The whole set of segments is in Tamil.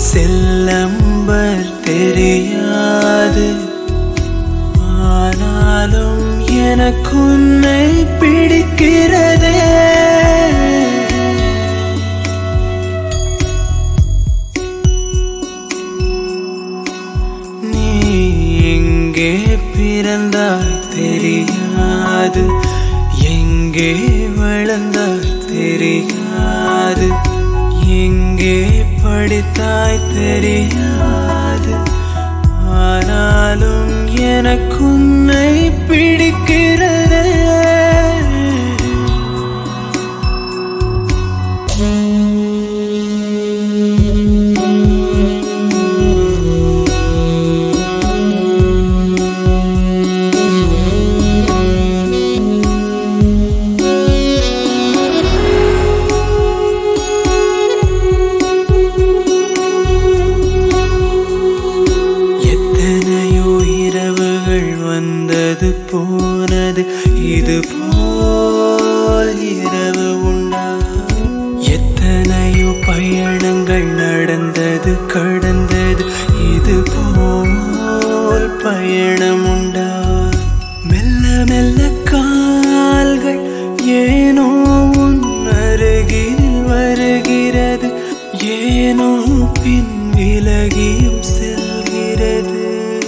செல்லம்பர் தெரியாது ஆனாலும் எனக்கு உன்னை பிடிக்கிறதே நீ எங்கே பிறந்தாய் தெரியாது எங்கே வளர்ந்தாய் தெரியாது எங்கே படித்தாய் தெரியாது ஆனாலும் எனக்கு உன்னை பிடிக்கிறதே எத்தனையோ இரவுகள் வந்தது போனது இது போல் இரவு உண்டா எத்தனையோ பயணங்கள் நடந்தது கடந்தது இது போல் பயணம் உண்டா மெல்ல மெல்ல கால்கள் ஏனோ உன் அருகில் வருகிறது ஏனோ பின் விலகியும் செல்கிறது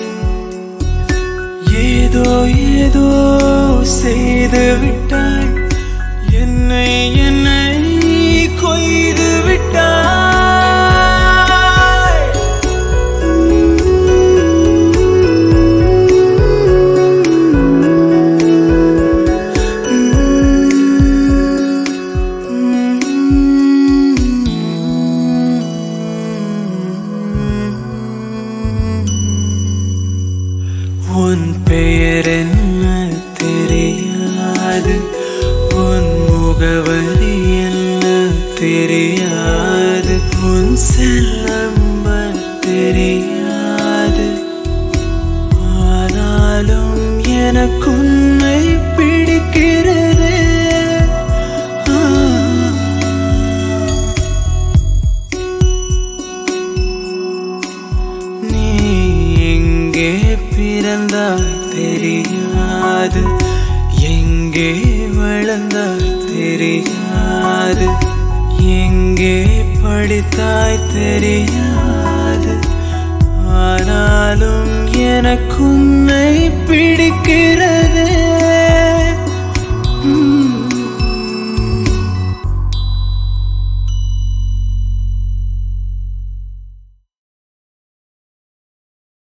ஏதோ ஏதோ செய்து விட்டாய் என்னை என்னை கொய்து விட்டாய் உன் பெயர் என்ன தெரியாது உன் முகவரி என்ன தெரியாது உன் செல்லம்பர் தெரியாது ஆனாலும் எனக்கு உன்னை பிடிக்கிறது ஆ. நீ எங்கே பிறந்தாய் தெரியாது எங்கே வளர்ந்தாய் தெரியாது எங்கே படித்தாய் தெரியாது ஆனாலும் எனக்கு உன்னை பிடிக்கிறது